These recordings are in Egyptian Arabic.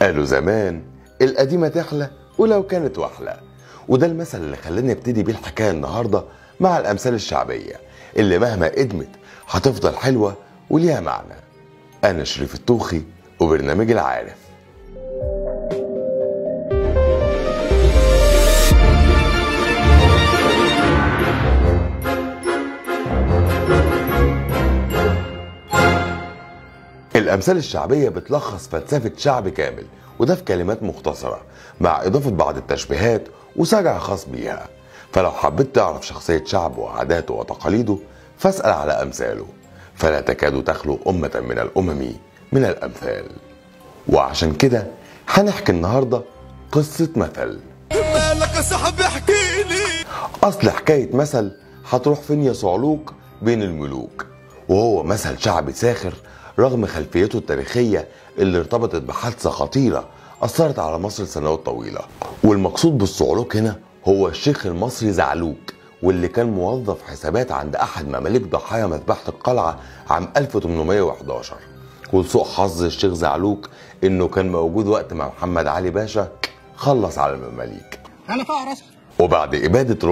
قالوا زمان القديمة تحلى ولو كانت وحلة وده المثل اللي خلاني ابتدي بيه الحكاية النهاردة مع الأمثال الشعبية اللي مهما قدمت هتفضل حلوة وليها معنى أنا شريف الطوخي وبرنامج العارف الأمثال الشعبية بتلخص فلسفة شعب كامل وده في كلمات مختصرة مع إضافة بعض التشبيهات وسجع خاص بيها فلو حبيت تعرف شخصية شعب وعاداته وتقاليده فاسأل على أمثاله فلا تكاد تخلو أمة من الأمم من الأمثال وعشان كده هنحكي النهاردة قصة مثل مالك يا صاحبي احكي لي أصل حكاية مثل هتروح فين يا صعلوك بين الملوك وهو مثل شعبي ساخر رغم خلفيته التاريخية اللي ارتبطت بحادثة خطيرة أثرت على مصر سنوات طويلة والمقصود بالصعلوك هنا هو الشيخ المصري زعلوك واللي كان موظف حسابات عند أحد مماليك ضحايا مذبحة القلعة عام 1811 ولسوء حظ الشيخ زعلوك إنه كان موجود وقت ما محمد علي باشا خلص على المماليك انا فقرس وبعد إبادة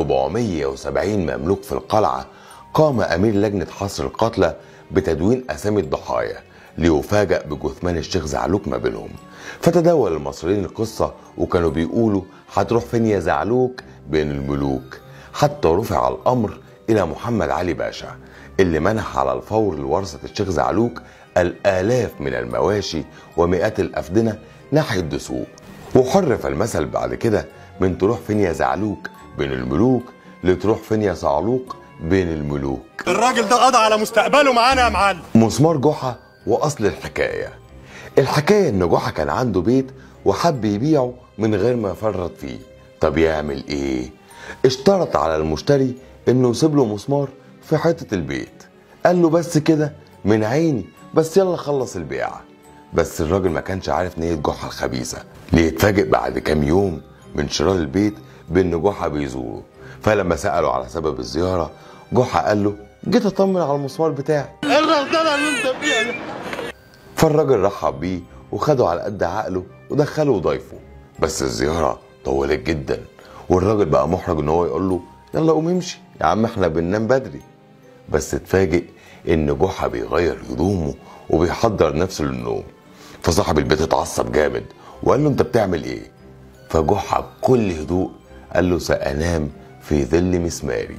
470 مملوك في القلعة قام أمير لجنة حصر القتلى بتدوين أسامي الضحايا ليفاجأ بجثمان الشيخ زعلوك ما بينهم فتداول المصريين القصة وكانوا بيقولوا هتروح فين يا زعلوك بين الملوك حتى رفع الأمر إلى محمد علي باشا اللي منح على الفور لورثة الشيخ زعلوك الآلاف من المواشي ومئات الأفدنة ناحية دسوق وحرف المثل بعد كده من تروح فين يا زعلوك بين الملوك لتروح فين يا صعلوك بين الملوك الراجل ده قضى على مستقبله معانا يا معلم مسمار جحا واصل الحكايه الحكايه ان جحا كان عنده بيت وحب يبيعه من غير ما يفرط فيه طب يعمل ايه اشترط على المشتري انه يسيب له مسمار في حيطه البيت قال له بس كده من عيني بس يلا خلص البيع بس الراجل ما كانش عارف نية جحا الخبيثة ليتفاجئ بعد كام يوم من شراء البيت بان جحا بيزوره فلما سأله على سبب الزيارة جحا قال له جيت اطمن على المسمار بتاعي الغلطانه اللي انت فيها دي. فالراجل رحب بيه وخده على قد عقله ودخله ضيفه بس الزيارة طولت جدا والراجل بقى محرج ان هو يقول له يلا قوم امشي يا عم احنا بننام بدري بس اتفاجئ ان جحا بيغير هدومه وبيحضر نفسه للنوم فصاحب البيت اتعصب جامد وقال له انت بتعمل ايه فجحا بكل هدوء قال له سأنام في ظل مسماري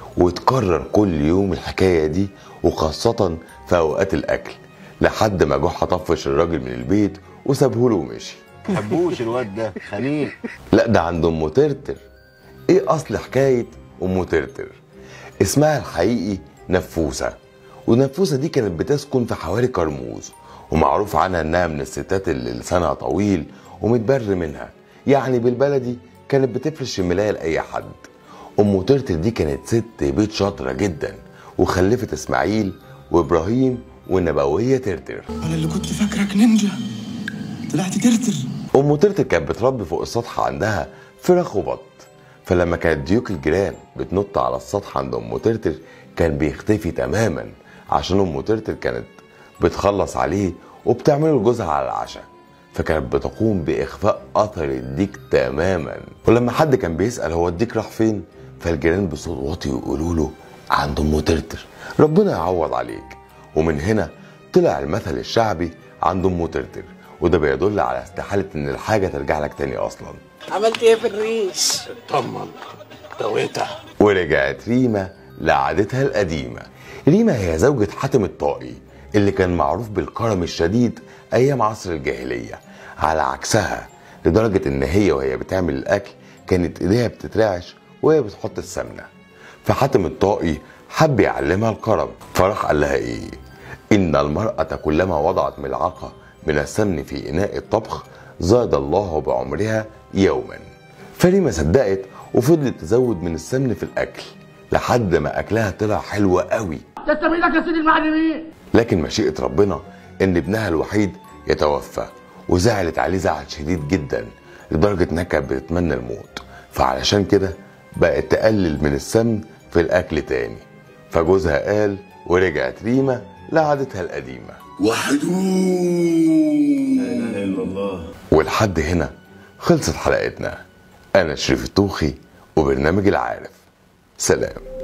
وتكرر كل يوم الحكاية دي وخاصة في أوقات الأكل لحد ما جحا طفش الراجل من البيت وسابه له ومشي حبوش الواد ده خنيق لا ده عند ام ترتر ايه اصل حكايه ام ترتر اسمها الحقيقي نفوسه ونفوسه دي كانت بتسكن في حواري كرموز ومعروف عنها انها من الستات اللي لسانها طويل ومتبر منها يعني بالبلدي كانت بتفرش الملايه لاي حد ام ترتر دي كانت ست بيت شاطره جدا وخلفت اسماعيل وابراهيم والنبويه ترتر انا اللي كنت فاكرك نينجا طلعت ترتر ام ترتر كانت بتربي فوق السطح عندها فراخ وبط فلما كانت ديوك الجيران بتنط على السطح عند ام ترتر كان بيختفي تماما عشان ام ترتر كانت بتخلص عليه وبتعمله لجوزها على العشاء فكانت بتقوم باخفاء اثر الديك تماما ولما حد كان بيسال هو الديك راح فين فالجيران بصوت واطي يقولوا له عند ام ترتر ربنا يعوض عليك ومن هنا طلع المثل الشعبي عند ام ترتر وده بيدل على استحاله ان الحاجه ترجع لك تاني اصلا عملت ايه في الريش؟ طمن دويتها ورجعت ريما لعادتها القديمة ريما هي زوجة حاتم الطائي اللي كان معروف بالكرم الشديد أيام عصر الجاهلية على عكسها لدرجة إن هي وهي بتعمل الأكل كانت إيديها بتترعش وهي بتحط السمنة فحاتم الطائي حب يعلمها الكرم فراح قال لها إيه إن المرأة كلما وضعت ملعقة من السمن في إناء الطبخ زاد الله بعمرها يوما فريمة صدقت وفضلت تزود من السمن في الأكل لحد ما أكلها طلع حلو قوي تسلم ايدك يا سيدي المعلمين لكن مشيئة ربنا إن ابنها الوحيد يتوفى وزعلت عليه زعل شديد جدا لدرجة إنها كانت بتتمنى الموت فعلشان كده بقت تقلل من السمن في الأكل تاني فجوزها قال ورجعت ريما لعادتها القديمة وحدوه ولحد هنا خلصت حلقتنا انا شريف الطوخي وبرنامج العارف سلام